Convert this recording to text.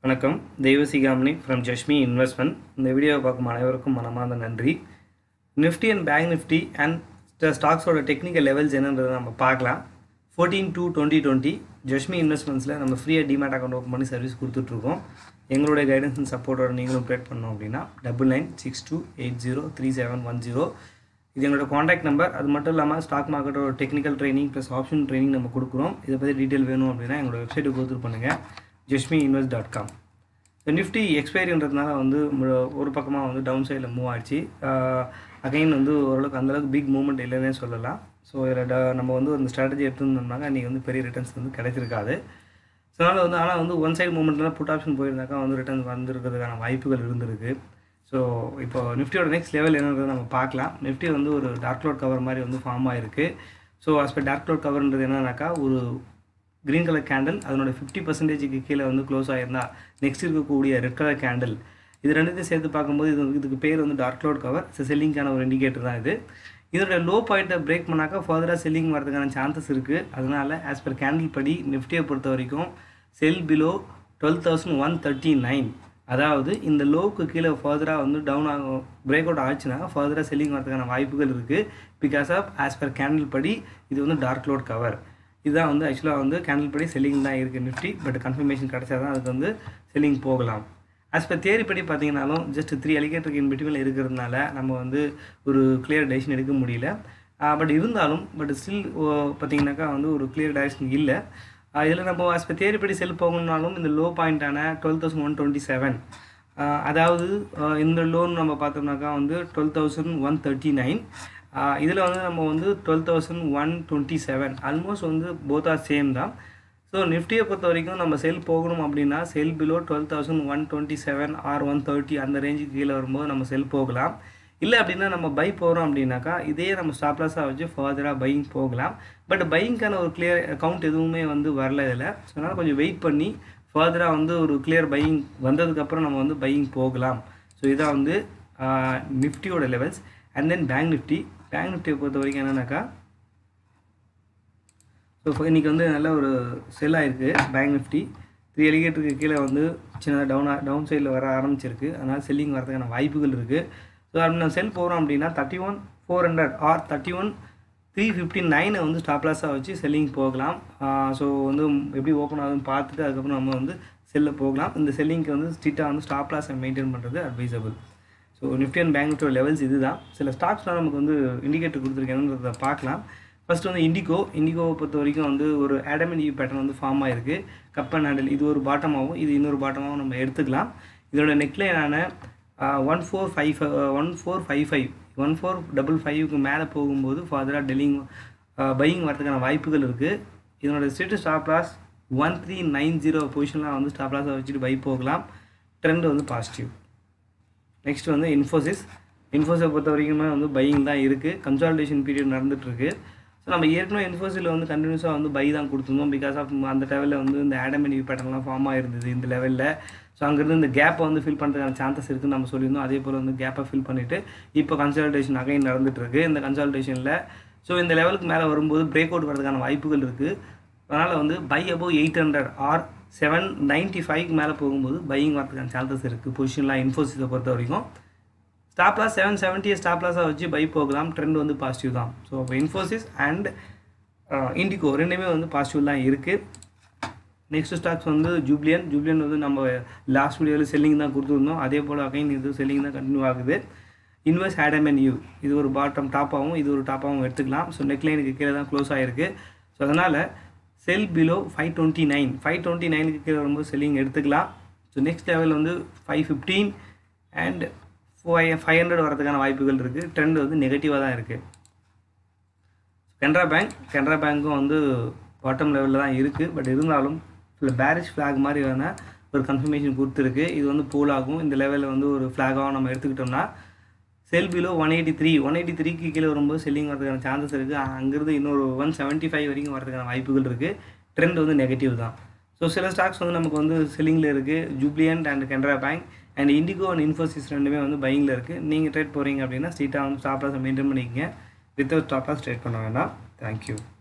வணக்கம் Deivasigamani from ஜஷ்மி investment இந்த வீடியோவை பார்க்கும் அனைவருக்கும் மனமார்ந்த நன்றி Nifty and bank Nifty and ஸ்டாக்ஸோட டெக்னிக்கல் லெவல்ஸ் என்னன்றதை நம்ம பார்க்கலாம் fourteen two twenty twenty Jashmi இன்வெஸ்ட்மெண்ட்ஸில் நம்ம ஃப்ரீயாக டிமேட் அக்கௌண்ட் ஓப்பன் பண்ணி சர்வீஸ் கொடுத்துட்ருக்கோம் எங்களுடைய கைடன்ஸ் அண்ட் சப்போர்ட்டோட நீங்களும் ப்ரேட் பண்ணோம் அப்படின்னா double nine six two eight zero three seven one zero இது எங்களோட காண்டாக்ட் நம்பர் அது மட்டும் இல்லாமல் ஸ்டாக் மார்க்கெட்டோட technical training plus option training நம்ம கொடுக்குறோம் இதை பற்றி டீட்டெயில் வேணும் அப்படின்னா எங்களோட வெப்சைட்டுக்கு கொடுத்துட்டு பண்ணுங்கள் ஜஸ்மி இன்வெஸ்ட் டாட் காம் இந்த நிஃப்டி எக்ஸ்பைரின்றதுனால வந்து மு- ஒரு பக்கமாக வந்து டவுன் சைடில் மூவ் ஆச்சு அகைன் வந்து ஓரளவுக்கு அந்தளவுக்கு பிக் மூவ்மெண்ட் இல்லைன்னே சொல்லலாம் ஸோ இதில் நம்ம வந்து அந்த ஸ்ட்ராட்டஜி எடுத்துருந்தோம்னாக்கா இன்றைக்கி வந்து பெரிய ரிட்டர்ன்ஸ் வந்து கிடைச்சிருக்காது ஸோ அதனால் வந்து ஆனால் வந்து ஒன் சைடு மூவ்மெண்ட்லாம் புட் ஆப்ஷன் போயிருந்தாக்கா வந்து ரிட்டர்ன்ஸ் வந்திருக்கிறதுக்கான வாய்ப்புகள் இருந்திருக்கு ஸோ இப்போ நிஃப்டியோட நெக்ஸ்ட் லெவல் என்னன்றதை நம்ம பார்க்கலாம் நிஃப்டி வந்து ஒரு டார்க் க்ளவுட் கவர் மாதிரி வந்து ஃபார்ம் ஆயிருக்கு so as per dark cloud கவர்ன்றது என்னன்னாக்கா ஒரு க்ரீன் கலர் கேண்டில் அதனோட ஃபிஃப்டி பர்சன்டேஜுக்கு கீழே வந்து க்ளோஸ் ஆயிருந்தா நெக்ஸ்ட் இருக்கக்கூடிய ரெட் கலர் கேண்டில் இது ரெண்டுத்தையும் சேர்த்து பார்க்கும்போது இது வந்து- இதுக்கு பேர் வந்து டார்க் க்ளவுட் கவர் செல்லிங்கான ஒரு இண்டிகேட்டர் தான் இது இதோட லோ பாயிண்ட்டை பிரேக் பண்ணாக்கா ஃபர்தராக செல்லிங் வரதுக்கான சான்சஸ் இருக்குது அதனால் ஆஸ் பர் கேண்டில் படி நிஃப்டியை பொறுத்த வரைக்கும் sell below twelve thousand one thirty nine அதாவது இந்த லோவுக்கு கீழே ஃபர்தராக வந்து டவுன் ஆகும் பிரேக் அவுட் ஆச்சுன்னா ஃபர்தராக செல்லிங் வரதுக்கான வாய்ப்புகள் இருக்குது because of as per candle படி இது வந்து டார்க் லோட் கவர் இதுதான் வந்து ஆக்சுவலாக வந்து கேண்டில் படி செல்லிங் தான் இருக்குது நிஃப்டி பட் கன்ஃபர்மேஷன் கிடைச்சா தான் அதுக்கு வந்து செல்லிங் போகலாம் ஆஸ் பர் தேரி படி பார்த்தீங்கன்னாலும் ஜஸ்ட் த்ரீ அலிகேட்டருக்கு இன் பிட்வீனில் இருக்கிறதுனால நம்ம வந்து ஒரு கிளியர் டெசிஷன் எடுக்க முடியல பட் இருந்தாலும் பட் ஸ்டில் பார்த்தீங்கன்னாக்கா வந்து ஒரு கிளியர் டைரக்ஷன் இல்லை இதில் நம்ம ஆஸ் பர் தேரி படி செல் போகணும்னாலும் இந்த லோ பாயிண்டான twelve thousand one twenty seven அதாவது ஆஹ் இந்த லோன் நம்ம பார்த்தோம்னாக்கா வந்து twelve thousand one thirty nine இதில் வந்து நம்ம வந்து twelve thousand one twenty seven almost வந்து போத் ஆர் சேம் தான் ஸோ நிஃப்டியை பொறுத்த வரைக்கும் நம்ம செல் போகணும் அப்படின்னா sell below twelve thousand one twenty seven or one thirty அந்த ரேஞ்சுக்கு கீழே வரும்போது நம்ம செல் போகலாம் இல்லை அப்படின்னா நம்ம பை போகிறோம் அப்படின்னாக்கா இதே நம்ம ஸ்டாப்லாஸாக வச்சு ஃபர்தராக பையிங் போகலாம் பட் பையிங்க்கான ஒரு கிளியர் அக்கௌண்ட் எதுவுமே வந்து வரல இதில் ஸோ அதனால் கொஞ்சம் வெயிட் பண்ணி ஃபர்தராக வந்து ஒரு கிளியர் பையிங் வந்ததுக்கப்புறம் நம்ம வந்து பையிங் போகலாம் ஸோ இதான் வந்து நிஃப்டியோட levels and then bank Nifty bank நிஃப்டியை பொறுத்த வரைக்கும் என்னென்னாக்கா ஸோ இன்றைக்கி வந்து நல்ல ஒரு செல் ஆயிருக்கு பேங்க் நிஃப்டி த்ரீ எலிகேட்டருக்கு கீழே வந்து சின்னதாக டவுனாக டவுன் சைடில் வர ஆரம்பிச்சிருக்கு அதனால் செல்லிங் வரதுக்கான வாய்ப்புகள் இருக்குது ஸோ அப்படி நம்ம செல் போகிறோம் அப்படின்னா thirty one four hundred or thirty one three fifty நைனை வந்து ஸ்டாப் லாஸாக வச்சு செல்லிங் போகலாம் ஸோ வந்து எப்படி ஓப்பன் ஆகுதுன்னு பார்த்துட்டு அதுக்கப்புறம் நம்ம வந்து செல்ல போகலாம் இந்த செல்லிங்க்கு வந்து ஸ்ட்ரிக்டாக வந்து ஸ்டாப் லாஸை மெயின்டைன் பண்ணுறது advisable so Nifty and bank நிஃப்டியோட லெவல்ஸ் இதுதான் சில ஸ்டாக்ஸ்லாம் நமக்கு வந்து இண்டிகேட்டர் கொடுத்துருக்கேன்றதை பார்க்கலாம் ஃபர்ஸ்ட் வந்து இண்டிகோ இண்டிகோவை பொறுத்த வரைக்கும் வந்து ஒரு ஆடமன் ஈ பேட்டர்ன் வந்து ஃபார்ம் ஆயிருக்கு கப் அண்ட் ஹேண்டில் இது ஒரு பாட்டமாகவும் இது இன்னொரு பாட்டமாகவும் நம்ம எடுத்துக்கலாம் இதோட நெக்லைனான one four five one four five five one four double ஃபைவ்க்கு மேலே போகும்போது ஃபாதராக டெல்லிங் பையிங் வரதுக்கான வாய்ப்புகள் இருக்குது இதனோட strict stop loss one three nine zero பொசிஷன்லாம் வந்து ஸ்டாப் லாஸை வச்சுட்டு பை போகலாம் ட்ரெண்ட் வந்து பாசிட்டிவ் நெக்ஸ்ட் வந்து இன்ஃபோசிஸ் இன்ஃபோஸை பொறுத்த வரைக்குமே வந்து பையிங் தான் இருக்குது கன்சால்டேஷன் பீரியட் நடந்துகிட்ருக்கு ஸோ நம்ம ஏற்கனவே இன்ஃபோஸில் வந்து கண்டினியூஸாக வந்து பை தான் கொடுத்துருந்தோம் பிகாஸ் ஆஃப் அந்த லெவலில் வந்து இந்த ஆடமினி பேட்டர்ன்லாம் ஃபார்ம் ஆயிருந்தது இந்த லெவலில் ஸோ அங்கேருந்து இந்த கேப்பை வந்து ஃபில் பண்ணுறதுக்கான சான்சஸ் இருக்குன்னு நம்ம சொல்லியிருந்தோம் அதே போல் வந்து கேப்பை ஃபில் பண்ணிவிட்டு இப்போ கன்சல்டேஷன் அகைன் நடந்துகிட்ருக்கு இந்த கன்சல்டேஷனில் ஸோ இந்த லெவலுக்கு மேலே வரும்போது பிரேக் அவுட் வரதுக்கான வாய்ப்புகள் இருக்குது அதனால் வந்து buy above eight hundred or seven ninety ஃபைவ்க்கு மேலே போகும்போது பையிங் வரதுக்கான சான்சஸ் இருக்குது பொசிஷன்லாம் இன்ஃபோசிஸை பொறுத்த வரைக்கும் ஸ்டாப் லாஸ் செவன் செவன்ட்டியை ஸ்டாப் லாஸாக வச்சு பை போகலாம் ட்ரெண்ட் வந்து பாசிட்டிவ் தான் ஸோ அப்போ இன்ஃபோசிஸ் அண்ட் இண்டிகோ ரெண்டுமே வந்து பாசிட்டிவ் தான் இருக்குது நெக்ஸ்ட் ஸ்டாக்ஸ் வந்து ஜூப்ளியன் ஜூப்ளியன் வந்து நம்ம லாஸ்ட் வீடியோவில் செல்லிங் தான் கொடுத்துருந்தோம் அதே போல் அகைன் இது செல்லிங் தான் கண்டினியூ ஆகுது இன்வெஸ்ட் ஆடம் அண்ட் யூ இது ஒரு பாட்டம் டாப்பாகவும் இது ஒரு டாப்பாகவும் எடுத்துக்கலாம் ஸோ நெக்லைனுக்கு கீழே தான் க்ளோஸ் ஆகிருக்கு ஸோ அதனால் sell below five twenty nine five twenty நைனுக்கு கீழே வரும்போது செல்லிங் எடுத்துக்கலாம் ஸோ நெக்ஸ்ட் லெவல் வந்து five fifteen and five five hundred வரதுக்கான வாய்ப்புகள் இருக்குது ட்ரெண்ட் வந்து நெகட்டிவாக தான் இருக்குது கனரா பேங்க் கனரா பேங்க்கும் வந்து பாட்டம் லெவலில் தான் இருக்குது பட் இருந்தாலும் சில பேரிஷ் ஃப்ளாக் மாதிரி வேணால் ஒரு கன்ஃபர்மேஷன் கொடுத்துருக்கு இது வந்து போல் ஆகும் இந்த லெவலில் வந்து ஒரு ஃப்ளாகாகவும் நம்ம எடுத்துக்கிட்டோம்னா sell below one eighty three one eighty த்ரீக்கு கீழே வரும்போது செல்லிங் வரதுக்கான சான்சஸ் இருக்குது அங்கேருந்து இன்னொரு ஒன் செவன்ட்டி ஃபைவ் வரைக்கும் வரதுக்கான வாய்ப்புகள் இருக்குது ட்ரெண்ட் வந்து நெகட்டிவ் தான் ஸோ சில ஸ்டாக்ஸ் வந்து நமக்கு வந்து செல்லிங்கில் இருக்குது Jubilant and Canara bank and IndiGo and Infosys ரெண்டுமே வந்து பையிங்கில் இருக்குது நீங்கள் ட்ரேட் போகிறீங்க அப்படின்னா ஸ்ட்ரீட்டாக வந்து ஸ்டாப் லாஸை மெயின்டைன் பண்ணிக்கங்க வித்தவுட் ஸ்டாப் லாஸ் ட்ரேட் பண்ண வேண்டாம் தேங்க்யூ